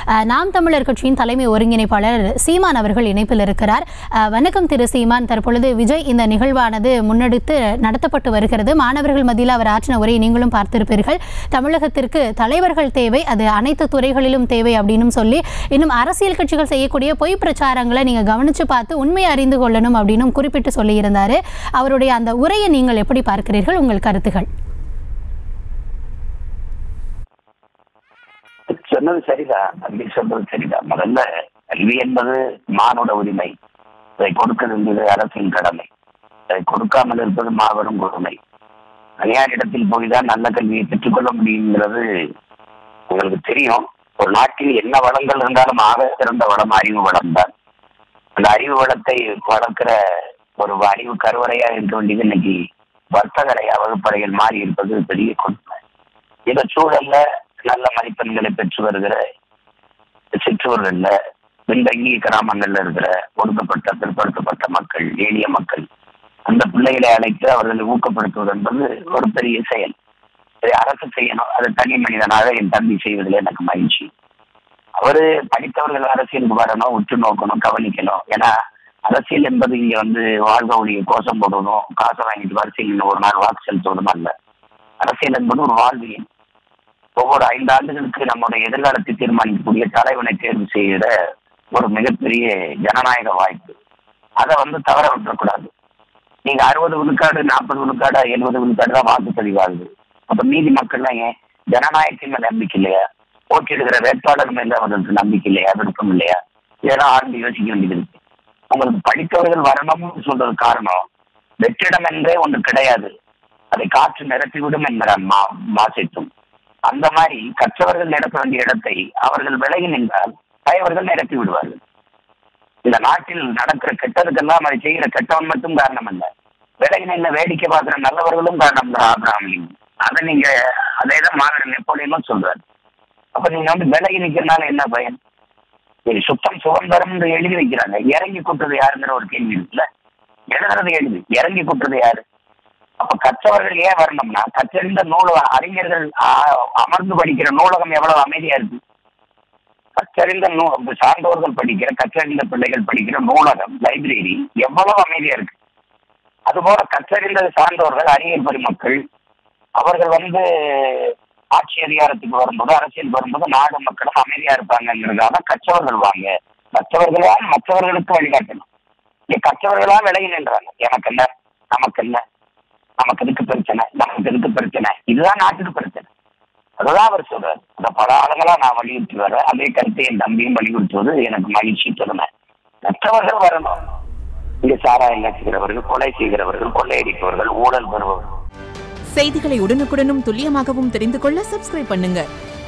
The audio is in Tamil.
அஹ், நாம் தமிழர் கட்சியின் தலைமை ஒருங்கிணைப்பாளர் சீமான் அவர்கள் இணைப்பில் இருக்கிறார் அஹ், வணக்கம் திரு சீமான் தற்பொழுது விஜய் இந்த நிகழ்வானது முன்னெடுத்து நடத்தப்பட்டு வருகிறது மாணவர்கள் மத்தியில் அவர் ஆற்றின உரையை நீங்களும் பார்த்திருப்பீர்கள் தமிழகத்திற்கு தலைவர்கள் தேவை அது அனைத்து துறைகளிலும் தேவை அப்படின்னு சொல்லி இன்னும் அரசியல் கட்சிகள் செய்யக்கூடிய பொய் பிரச்சாரங்களை நீங்க கவனிச்சு பார்த்து உண்மையை அறிந்து கொள்ளணும் அப்படின்னு குறிப்பிட்டு சொல்லியிருந்தாரு அவருடைய அந்த உரையை நீங்கள் எப்படி பார்க்கிறீர்கள் உங்கள் கருத்துகள் சொன்னது சரிதான் தம்பி சொன்னது சரிதான் முதல்ல கல்வி என்பது மானுட உரிமை அதை கொடுக்க வேண்டியது அரசின் கடமை அதை கொடுக்காமல் இருப்பது மாபெரும் கொடுமை தனியார் இடத்தில் போய்தான் நல்ல கல்வியை பெற்றுக்கொள்ள முடியுங்கிறது உங்களுக்கு தெரியும் ஒரு நாட்டில் என்ன வளங்கள் இருந்தாலும் ஆக சிறந்த வளம் அறிவு வளம் தான் அந்த அறிவு வளத்தை வளர்க்கிற ஒரு அறிவு கருவறையா இருக்க வேண்டியது இன்னைக்கு வர்த்தகரையா வகுப்பறைகள் மாறி இருப்பது பெரிய கொடுமை இந்த சூழல்ல நல்ல மதிப்பெண்களை பெற்று வருகிற சிற்றூர்கள்ல பின்தங்கிய கிராமங்கள்ல இருக்கிற ஒடுக்கப்பட்ட பிற்படுத்தப்பட்ட மக்கள் எளிய மக்கள் அந்த பிள்ளைகளை அழைத்து அவர்களை ஊக்கப்படுத்துவது என்பது ஒரு பெரிய செயல் இதை அரசு செய்யணும் அது தனி மனிதனாக என் தம்பி செய்வதில் எனக்கு மகிழ்ச்சி அவரு படித்தவர்கள் அரசியலுக்கு வரணும் உற்று நோக்கணும் கவனிக்கணும் ஏன்னா அரசியல் என்பது இங்க வந்து வாழ்க ஒளியை கோஷம் போடுவதும் காசை வாங்கிட்டு வரிசையில் ஒரு நாள் வாக்கு செலுத்துவதும் அல்ல அரசியல் என்பது ஒரு வாழ்வியல் ஒவ்வொரு ஐந்து ஆண்டுகளுக்கு நம்முடைய எதிர்காலத்தை தீர்மானிக்கக்கூடிய தலைவனை தேர்வு செய்கிற ஒரு மிகப்பெரிய ஜனநாயக வாய்ப்பு அதை வந்து தவற விட்டுறக்கூடாது நீங்க அறுபது விழுக்காடு நாற்பது விழுக்காடு எழுபது விழுக்காடு தான் வாக்குப்பதிவாகுது அப்ப மீதி மக்கள்லாம் ஏன் ஜனநாயகத்தின் மேல நம்பிக்கை இல்லையா ஓட்டிடுகிற வேட்பாளர் மேல அவர்களுக்கு நம்பிக்கை இல்லையா விருப்பம் இல்லையா இதெல்லாம் ஆழ்ந்து யோசிக்க வேண்டியது இருக்கு உங்களுக்கு படித்தவர்கள் வரணும்னு சொல்றது காரணம் வெற்றிடம் என்றே ஒன்று கிடையாது அதை காற்று நிரப்பிவிடும் என்கிறான் மா மாசிட்டும் அந்த மாதிரி கற்றவர்கள் நிரப்ப வேண்டிய இடத்தை அவர்கள் விலகி நின்றால் பயவர்கள் நிரப்பி விடுவார்கள் இந்த நாட்டில் நடக்கிற கெட்டதுக்கெல்லாம் அதை செய்கிற கெட்டவன் மட்டும் காரணம் அல்ல விலகி நின்று வேடிக்கை பார்க்கிற நல்லவர்களும் காரணம் தான் ஆபிரகாம் லிங்கன் அதை நீங்க அதே தான் மாவீரன் நெப்போலியனும் சொல்றாரு அப்ப நீங்க வந்து விலகி நிக்கிறதுனால என்ன பயன் சரி சுத்தம் சுதந்திரம் எழுதி வைக்கிறாங்க இறங்கி கொட்டுறது யாருங்கிற ஒரு கேள்வி இருக்குல்ல எழுதுறது எழுதி இறங்கி கொட்டுறது யாரு அப்ப கற்றவர்கள் ஏன் வரணும்னா கற்றறிந்த நூலகம் அறிஞர்கள் ஆ- அமர்ந்து படிக்கிற நூலகம் எவ்வளவு அமைதியா இருக்கு கற்றறிந்த நூ சார்ந்தவர்கள் படிக்கிற கற்றறிந்த பிள்ளைகள் படிக்கிற நூலகம் லைப்ரரி எவ்வளவு அமைதியா இருக்கு அதுபோல கற்றறிந்த சார்ந்தவர்கள் அறிவியல் பெருமக்கள் அவர்கள் வந்து ஆட்சி அதிகாரத்துக்கு வரும்போது அரசியல் வரும்போது நாடு மக்களும் அமைதியா இருப்பாங்கிறதுக்காக கற்றவர்கள் வாங்க மற்றவர்களால் மற்றவர்களுக்கு வழிகாட்டணும் இங்க கற்றவர்களா விலகி நின்றாங்க எனக்கு என்ன நமக்கு என்ன நமக்கு எதுக்கு பிரச்சனை நமக்கு எதுக்கு பிரச்சனை இதுதான் நாட்டுக்கு பிரச்சனை அதுதான் அவர் சொல்றாரு அதை பல ஆளுங்களா நான் வலியுறுத்தி வர்றேன் அதே கருத்தை என் தம்பியும் வலியுறுத்துவது எனக்கு மகிழ்ச்சி பெருமை மற்றவர்கள் வரணும் இங்க சாராயம் காய்ச்சுகிறவர்கள் கொலை செய்கிறவர்கள் கொள்ளையடிப்பவர்கள் ஊழல் பெறுபவர்கள் செய்திகளை உடனுக்குடனும் துல்லியமாகவும் தெரிந்து கொள்ள சப்ஸ்கிரைப் பண்ணுங்க